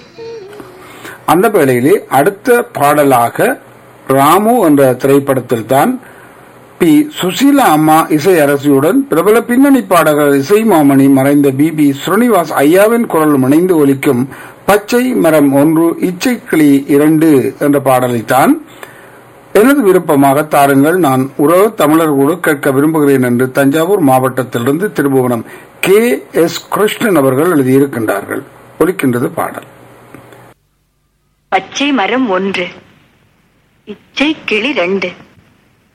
அந்த வேளையிலே அடுத்த பாடலாக ராமு என்ற திரைப்படத்தில் தான் பி சுசீலா அம்மா இசை அரசியுடன் பிரபல பின்னணி பாடகர் இசை மாமணி மறைந்த பி பி ஸ்ரீனிவாஸ் ஐயாவின் குரல் இணைந்து ஒலிக்கும் பச்சை மரம் ஒன்று இச்சை கிளி இரண்டு என்ற பாடலைத்தான் எனது விருப்பமாக தாருங்கள் நான் உறவு தமிழர் கூட கேட்க விரும்புகிறேன் என்று தஞ்சாவூர் மாவட்டத்திலிருந்து திருபுவனம் கே எஸ் கிருஷ்ணன் அவர்கள் எழுதியிருக்கின்றார்கள் ஒலிக்கின்றது பாடல் பச்சை மரம் ஒன்று இச்சை கிளி ரெண்டு